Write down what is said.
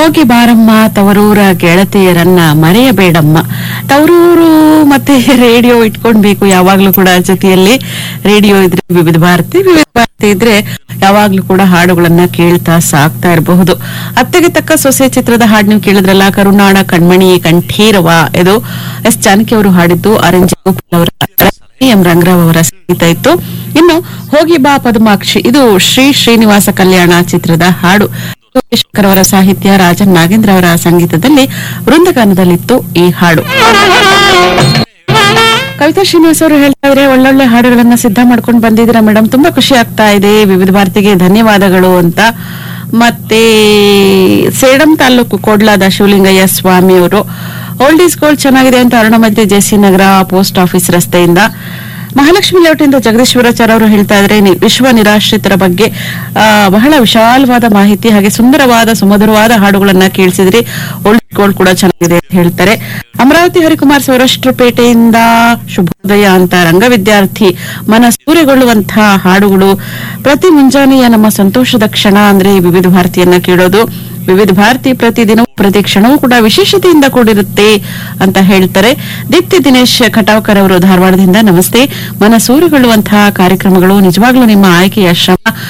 ಹೋಗಿ ಬಾರಮ್ಮ ತವರೂರ ಗೆಳತಿಯರನ್ನ ಮರೆಯಬೇಡಮ್ಮ ತವರೂರು ಮತ್ತೆ ರೇಡಿಯೋ ಇಟ್ಕೊಂಡ್ಬೇಕು ಯಾವಾಗ್ಲೂ ಕೂಡ ಜೊತೆಯಲ್ಲಿ ರೇಡಿಯೋ ಇದ್ರೆ ವಿವಿಧ ಭಾರತಿ ವಿವಿಧ ಭಾರತಿ ಇದ್ರೆ ಯಾವಾಗ್ಲೂ ಕೂಡ ಹಾಡುಗಳನ್ನ ಕೇಳ್ತಾ ಸಾಕ್ತಾ ಇರಬಹುದು ಅತ್ತೆಗೆ ತಕ್ಕ ಸೊಸೆ ಚಿತ್ರದ ಹಾಡು ನೀವು ಕೇಳಿದ್ರಲ್ಲ ಕರುನಾಡ ಕಣ್ಮಣಿ ಕಂಠೀರವ ಇದು ಎಸ್ ಜಾನಕಿ ಅವರು ಹಾಡಿದ್ದು ಅರಂಜಿ ಗೋಪಾಲ್ ಅವರ ಎಂ ರಂಗರಾವ್ ಅವರ ಸಂಗೀತ ಇತ್ತು ಇನ್ನು ಹೋಗಿ ಬಾ ಪದ್ಮಾಕ್ಷಿ ಇದು ಶ್ರೀ ಶ್ರೀನಿವಾಸ ಕಲ್ಯಾಣ ಚಿತ್ರದ ಹಾಡು ಶಂಕರ್ ಅವರ ಸಾಹಿತ್ಯ ರಾಜನ್ ನಾಗೇಂದ್ರ ಅವರ ಸಂಗೀತದಲ್ಲಿ ವೃಂದಗಾನದಲ್ಲಿತ್ತು ಈ ಹಾಡು ಕವಿತಾ ಶ್ರೀನಿವಾಸ್ ಅವರು ಹೇಳ್ತಾ ಇದ್ರೆ ಒಳ್ಳೊಳ್ಳೆ ಹಾಡುಗಳನ್ನ ಸಿದ್ಧ ಮಾಡ್ಕೊಂಡು ಬಂದಿದ್ದೀರಾ ಮೇಡಮ್ ತುಂಬಾ ಖುಷಿ ಆಗ್ತಾ ಇದೆ ವಿವಿಧ ಭಾರತಿಗೆ ಧನ್ಯವಾದಗಳು ಅಂತ ಮತ್ತೆ ಸೇಡಂ ತಾಲೂಕು ಕೋಡ್ಲಾದ ಶಿವಲಿಂಗಯ್ಯ ಸ್ವಾಮಿ ಅವರು ಓಲ್ಡ್ ಈಸ್ ಗೋಲ್ಡ್ ಚೆನ್ನಾಗಿದೆ ಅಂತ Arunamathi JC Nagar post office ರಸ್ತೆಯಿಂದ ಮಹಾಲಕ್ಷ್ಮಿ ಲೇಔಟಿಂದ ಜಗದೀಶ್ವರಾಚಾರ್ಯ ಅವರು ಹೇಳ್ತಾ ಇದ್ರೆ ನಿ- ವಿಶ್ವ ನಿರಾಶ್ರಿತರ ಬಗ್ಗೆ ಆ, ಬಹಳ ವಿಶಾಲವಾದ ಮಾಹಿತಿ ಹಾಗೆ ಸುಂದರವಾದ ಸುಮಧುರವಾದ ಹಾಡುಗಳನ್ನ ಕೇಳಿಸಿದ್ರಿ ಓಲ್ಡ್ ಗೋಲ್ಡ್ ಕೂಡ ಚೆನ್ನಾಗಿದೆ ಅಂತ ಹೇಳ್ತಾರೆ ಅಮರಾವತಿ ಹರಿಕುಮಾರ್ ಸೌರಾಷ್ಟ್ರಪೇಟೆಯಿಂದ ಶುಭೋದಯ ಅಂತ ರಂಗ ವಿದ್ಯಾರ್ಥಿ ಮನ ಸೂರೆಗೊಳ್ಳುವಂತಹ ಹಾಡುಗಳು ಪ್ರತಿ ಮುಂಜಾನೆಯ ನಮ್ಮ ಸಂತೋಷದ ಕ್ಷಣ ಅಂದ್ರೆ ಈ ವಿವಿಧ ಭಾರತಿಯನ್ನ ಕೇಳೋದು ವಿವಿಧ ಭಾರತಿ ಪ್ರತಿದಿನವೂ ಪ್ರತಿ ಕ್ಷಣವೂ ಕೂಡ ವಿಶೇಷತೆಯಿಂದ ಕೂಡಿರುತ್ತೆ ಅಂತ ಹೇಳ್ತಾರೆ ದೀಪ್ತಿ ದಿನೇಶ್ ಖಟಾವ್ಕರ್ ಅವರು ಧಾರವಾಡದಿಂದ ನಮಸ್ತೆ ಮನಸೂರುಗೊಳ್ಳುವಂತಹ ಕಾರ್ಯಕ್ರಮಗಳು ನಿಜವಾಗ್ಲೂ ನಿಮ್ಮ ಆಯ್ಕೆಯ ಶ್ರಮ